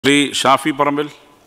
ശ്രീ ഷാഫി പറമ്പിൽ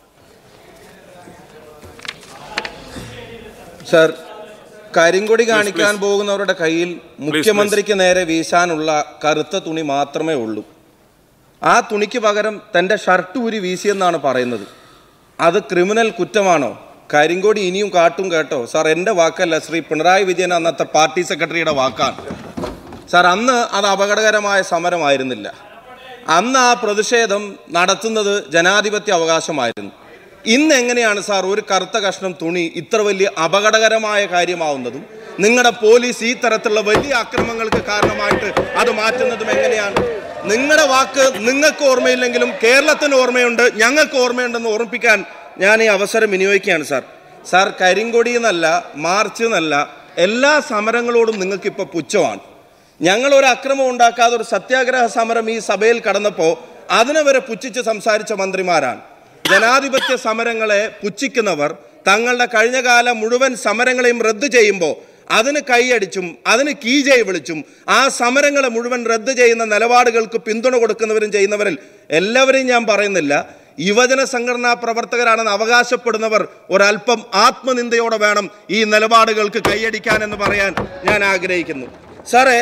sir കരിങ്കൊടി കാണിക്കാൻ പോകുന്നവരുടെ കയ്യിൽ മുഖ്യമന്ത്രിക്ക് നേരെ വീശാനുള്ള കറുത്ത തുണി മാത്രമേ ഉള്ളൂ ആ തുണിക്ക് പകരം തൻ്റെ ഷർട്ട് ഊരി വീശിയെന്നാണ് പറയുന്നത് അത് ക്രിമിനൽ കുറ്റമാണോ കരിങ്കൊടി ഇനിയും കാട്ടും കേട്ടോ സാർ എൻ്റെ വാക്കല്ല ശ്രീ പിണറായി വിജയൻ അന്നത്തെ പാർട്ടി സെക്രട്ടറിയുടെ വാക്കാണ് സാർ അന്ന് അത് അപകടകരമായ സമരമായിരുന്നില്ല അന്ന് ആ പ്രതിഷേധം നടത്തുന്നത് ജനാധിപത്യ അവകാശമായിരുന്നു ഇന്ന് എങ്ങനെയാണ് സാർ ഒരു കറുത്ത കഷ്ണം തുണി ഇത്ര വലിയ അപകടകരമായ കാര്യമാവുന്നതും നിങ്ങളുടെ പോലീസ് ഈ തരത്തിലുള്ള വലിയ അക്രമങ്ങൾക്ക് കാരണമായിട്ട് അത് മാറ്റുന്നതും എങ്ങനെയാണ് നിങ്ങളുടെ വാക്ക് നിങ്ങൾക്ക് ഓർമ്മയില്ലെങ്കിലും കേരളത്തിന് ഓർമ്മയുണ്ട് ഞങ്ങൾക്ക് ഓർമ്മയുണ്ടെന്ന് ഓർമ്മിപ്പിക്കാൻ ഞാൻ ഈ അവസരം വിനിയോഗിക്കുകയാണ് സാർ സാർ കരിങ്കൊടി എന്നല്ല മാർച്ച് എന്നല്ല എല്ലാ സമരങ്ങളോടും നിങ്ങൾക്കിപ്പോൾ പുച്ഛമാണ് ഞങ്ങൾ ഒരു അക്രമം ഉണ്ടാക്കാതെ ഒരു സത്യാഗ്രഹ സമരം ഈ സഭയിൽ കടന്നപ്പോൾ അതിനെ വരെ പുച്ഛിച്ച് സംസാരിച്ച മന്ത്രിമാരാണ് ജനാധിപത്യ സമരങ്ങളെ പുച്ഛിക്കുന്നവർ തങ്ങളുടെ കഴിഞ്ഞകാല മുഴുവൻ സമരങ്ങളെയും റദ്ദു ചെയ്യുമ്പോൾ അതിന് കൈയടിച്ചും അതിന് കീജയ് വിളിച്ചും ആ സമരങ്ങളെ മുഴുവൻ റദ്ദു ചെയ്യുന്ന നിലപാടുകൾക്ക് പിന്തുണ കൊടുക്കുന്നവരും ചെയ്യുന്നവരിൽ എല്ലാവരെയും ഞാൻ പറയുന്നില്ല യുവജന സംഘടനാ പ്രവർത്തകരാണെന്ന് അവകാശപ്പെടുന്നവർ ഒരല്പം ആത്മനിന്ദയോടെ വേണം ഈ നിലപാടുകൾക്ക് കൈയടിക്കാൻ എന്ന് പറയാൻ ഞാൻ ആഗ്രഹിക്കുന്നു സാറേ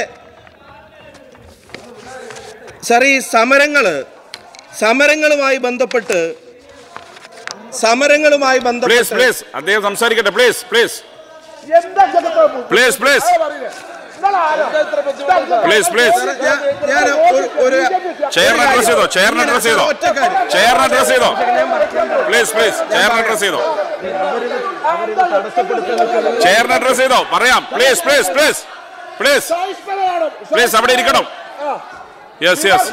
സാർ ഈ സമരങ്ങള് സമരങ്ങളുമായി ബന്ധപ്പെട്ട് സമരങ്ങളുമായി പ്ലീസ് ബന്ധപ്പെട്ട് പ്ലീസ് അദ്ദേഹം സംസാരിക്കട്ടെ please please please please please please ഞാൻ- ഞാൻ ഒരു- ഒരു ചെയറിനെ അഡ്രസ് ചെയ്തോ ചെയറിനെ അഡ്രസ് ചെയ്തോ ഒറ്റ കാര്യം. ചെയറിനെ അഡ്രസ് ചെയ്തോ പ്ലീസ് പ്ലീസ് ചെയറിനെ അഡ്രസ് ചെയ്തോ ചെയറിനെ അഡ്രസ് ചെയ്തോ പറയാം please please please please please അവിടെ ഇരിക്കണം യെസ് യെസ്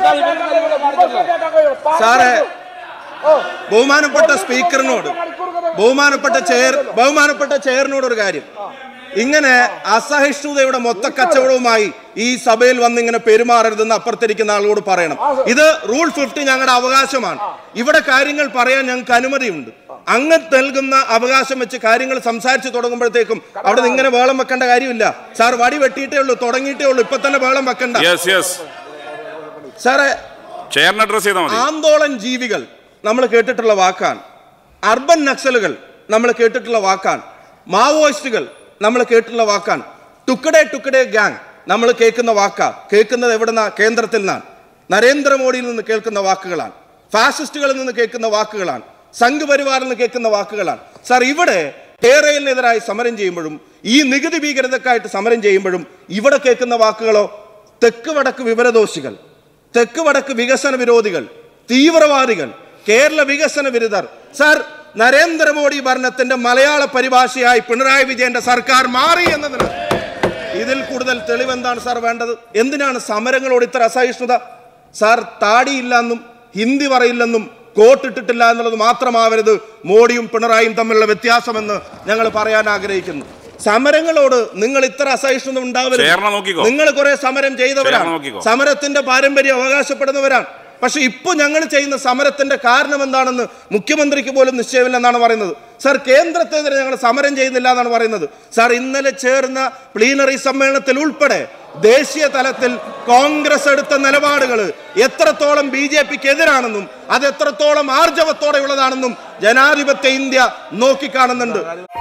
സാറേ ബഹുമാനപ്പെട്ട സ്പീക്കറിനോട് ബഹുമാനപ്പെട്ട ചെയർ ബഹുമാനപ്പെട്ട ചെയറിനോട് ഒരു കാര്യം ഇങ്ങനെ അസഹിഷ്ണുതയുടെ മൊത്ത കച്ചവടവുമായി ഈ സഭയിൽ വന്ന് ഇങ്ങനെ പെരുമാറരുതെന്ന് അപ്പുറത്തിരിക്കുന്ന ആളോട് പറയണം ഇത് റൂൾ ഫിഫ്റ്റി ഞങ്ങളുടെ അവകാശമാണ് ഇവിടെ കാര്യങ്ങൾ പറയാൻ ഞങ്ങൾക്ക് അനുമതിയുണ്ട് അങ്ങ് നൽകുന്ന അവകാശം വെച്ച് കാര്യങ്ങൾ സംസാരിച്ച് തുടങ്ങുമ്പോഴത്തേക്കും അവിടെ നിന്ന് ഇങ്ങനെ വേളം വെക്കേണ്ട കാര്യമില്ല സാർ വടി വെട്ടിയിട്ടേ ഉള്ളൂ തുടങ്ങിയിട്ടേ ഉള്ളൂ ഇപ്പൊ തന്നെ വേളം വെക്കണ്ട യെസ് യെസ് സാറേ ചെയറിനെ അഡ്രസ് ചെയ്താൽ മതി ആന്തോളൻ ജീവികൾ നമ്മൾ കേട്ടിട്ടുള്ള വാക്കാണ് അർബൻ നക്സലുകൾ നമ്മൾ കേട്ടിട്ടുള്ള വാക്കാണ് മാവോയിസ്റ്റുകൾ നമ്മൾ കേട്ടിട്ടുള്ള വാക്കാണ് ടുക്കഡേ ടുക്കഡേ ഗ്യാങ് നമ്മൾ കേൾക്കുന്ന വാക്കാ കേൾക്കുന്നത് എവിടുന്ന കേന്ദ്രത്തിൽ നിന്നാണ് നരേന്ദ്രമോദിയിൽ നിന്ന് കേൾക്കുന്ന വാക്കുകളാണ് ഫാസിസ്റ്റുകളിൽ നിന്ന് കേൾക്കുന്ന വാക്കുകളാണ് സംഘ് പരിവാറിൽ നിന്ന് കേൾക്കുന്ന വാക്കുകളാണ് സാർ ഇവിടെ കേരളിനെതിരായി സമരം ചെയ്യുമ്പോഴും ഈ നികുതി ഭീകരതക്കായിട്ട് സമരം ചെയ്യുമ്പോഴും ഇവിടെ കേൾക്കുന്ന വാക്കുകളോ തെക്ക് വടക്ക് വിവരദോഷികൾ തെക്ക് വടക്ക് വികസന വിരോധികൾ തീവ്രവാദികൾ കേരള വികസന വിരുദ്ധർ സാർ നരേന്ദ്രമോദി ഭരണത്തിന്റെ മലയാള പരിഭാഷയായി പിണറായി വിജയന്റെ സർക്കാർ മാറി എന്നതിന് ഇതിൽ കൂടുതൽ തെളിവെന്താണ് സാർ വേണ്ടത് എന്തിനാണ് സമരങ്ങളോട് ഇത്ര അസഹിഷ്ണുത സാർ താടിയില്ലെന്നും ഹിന്ദി പറയില്ലെന്നും കോട്ടിട്ടിട്ടില്ല എന്നുള്ളത് മാത്രമാവരുത് മോഡിയും പിണറായിയും തമ്മിലുള്ള വ്യത്യാസമെന്ന് ഞങ്ങൾ പറയാൻ ആഗ്രഹിക്കുന്നു സമരങ്ങളോട് നിങ്ങൾ ഇത്ര അസഹിഷ്ണുത ഉണ്ടാവരുത് ചേർന്ന് നോക്കിക്കോ. നിങ്ങൾ കുറെ സമരം ചെയ്തവരാണ് ചേർന്ന് നോക്കിക്കോ. സമരത്തിന്റെ പാരമ്പര്യം അവകാശപ്പെടുന്നവരാണ് പക്ഷെ ഇപ്പോൾ ഞങ്ങൾ ചെയ്യുന്ന സമരത്തിന്റെ കാരണം എന്താണെന്ന് മുഖ്യമന്ത്രിക്ക് പോലും നിശ്ചയമില്ലെന്നാണ് പറയുന്നത് സാർ കേന്ദ്രത്തിനെതിരെ ഞങ്ങൾ സമരം ചെയ്യുന്നില്ല എന്നാണ് പറയുന്നത് സാർ ഇന്നലെ ചേർന്ന പ്ലീനറി സമ്മേളനത്തിൽ ഉൾപ്പെടെ ദേശീയ തലത്തിൽ കോൺഗ്രസ് എടുത്ത നിലപാടുകൾ എത്രത്തോളം ബി ജെ പിക്ക് എതിരാണെന്നും അത് എത്രത്തോളം ആർജവത്തോടെയുള്ളതാണെന്നും ജനാധിപത്യ ഇന്ത്യ നോക്കിക്കാണുന്നുണ്ട്